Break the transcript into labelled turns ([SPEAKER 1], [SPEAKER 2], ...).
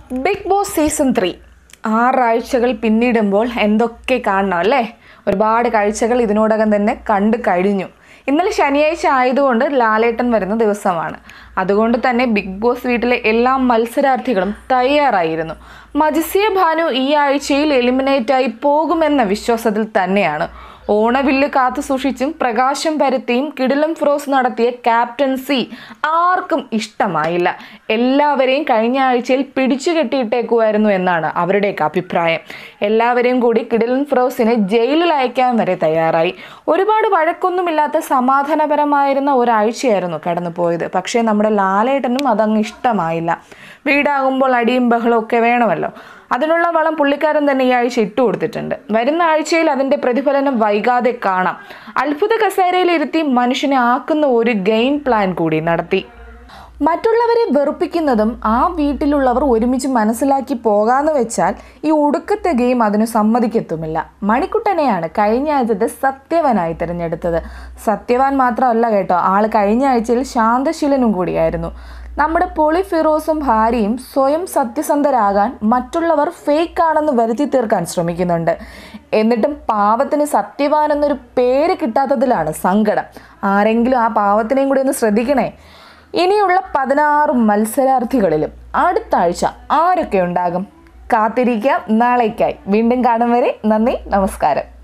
[SPEAKER 1] big Boss season three ആറാഴ്ചകൾ പിന്നിടുമ്പോൾ എന്തൊക്കെ കാണണം അല്ലേ ഒരുപാട് കാഴ്ചകൾ ഇതിനോടകം തന്നെ കണ്ടു കഴിഞ്ഞു ഇന്നലെ ശനിയാഴ്ച ആയതുകൊണ്ട് ലാലേട്ടൻ വരുന്ന ദിവസമാണ് അതുകൊണ്ട് തന്നെ ബിഗ് ബോസ് വീട്ടിലെ എല്ലാ മത്സരാർത്ഥികളും തയ്യാറായിരുന്നു മജിസിയ ഭാനു ഈ ആഴ്ചയിൽ എലിമിനേറ്റായി പോകുമെന്ന വിശ്വാസത്തിൽ തന്നെയാണ് ഓണവില്ല് കാത്തു സൂക്ഷിച്ചും പ്രകാശം പരത്തിയും കിടിലം ഫ്രോസ് നടത്തിയ ക്യാപ്റ്റൻസി ആർക്കും ഇഷ്ടമായില്ല എല്ലാവരെയും കഴിഞ്ഞ ആഴ്ചയിൽ പിടിച്ചു കെട്ടിയിട്ടേക്കുമായിരുന്നു എന്നാണ് അവരുടെയൊക്കെ അഭിപ്രായം എല്ലാവരെയും കൂടി കിടിലൻ ഫ്രോസിനെ ജയിലിൽ അയക്കാൻ വരെ തയ്യാറായി ഒരുപാട് വഴക്കൊന്നുമില്ലാത്ത സമാധാനപരമായിരുന്ന ഒരാഴ്ചയായിരുന്നു കടന്നു പോയത് പക്ഷേ നമ്മുടെ ലാലേട്ടനും അതങ്ങ് ഇഷ്ടമായില്ല വീടാകുമ്പോൾ അടിയും ബഹളവും ഒക്കെ വേണമല്ലോ അതിനുള്ള വളം പുള്ളിക്കാരൻ തന്നെ ഈ ആഴ്ച ഇട്ടു കൊടുത്തിട്ടുണ്ട് വരുന്ന ആഴ്ചയിൽ അതിന്റെ പ്രതിഫലനം വൈകാതെ കാണാം അത്ഭുത കസേരയിൽ ഇരുത്തി മനുഷ്യനെ ആക്കുന്ന ഒരു ഗെയിം പ്ലാൻ കൂടി നടത്തി മറ്റുള്ളവരെ വെറുപ്പിക്കുന്നതും ആ വീട്ടിലുള്ളവർ ഒരുമിച്ച് മനസ്സിലാക്കി പോകാന്ന് വെച്ചാൽ ഈ ഒടുക്കത്തെ ഗെയിം അതിന് സമ്മതിക്കത്തുമില്ല മണിക്കുട്ടനെയാണ് കഴിഞ്ഞ ആഴ്ചത്തെ സത്യവാനായി തിരഞ്ഞെടുത്തത് സത്യവാൻ മാത്രമല്ല കേട്ടോ ആൾ കഴിഞ്ഞ ആഴ്ചയിൽ ശാന്തശീലനും കൂടിയായിരുന്നു നമ്മുടെ പൊളി ഫിറോസും ഭാര്യയും സ്വയം സത്യസന്ധരാകാൻ മറ്റുള്ളവർ ഫേക്ക് ആണെന്ന് വരുത്തി തീർക്കാൻ ശ്രമിക്കുന്നുണ്ട് എന്നിട്ടും പാവത്തിന് സത്യവാൻ എന്നൊരു പേര് കിട്ടാത്തതിലാണ് സങ്കടം ആരെങ്കിലും ആ പാവത്തിനെയും കൂടി ഒന്ന് ശ്രദ്ധിക്കണേ ഇനിയുള്ള പതിനാറ് മത്സരാർത്ഥികളിലും അടുത്ത ആഴ്ച ആരൊക്കെ ഉണ്ടാകും കാത്തിരിക്കാം നാളേക്കായി വീണ്ടും കാണും വരെ നന്ദി നമസ്കാരം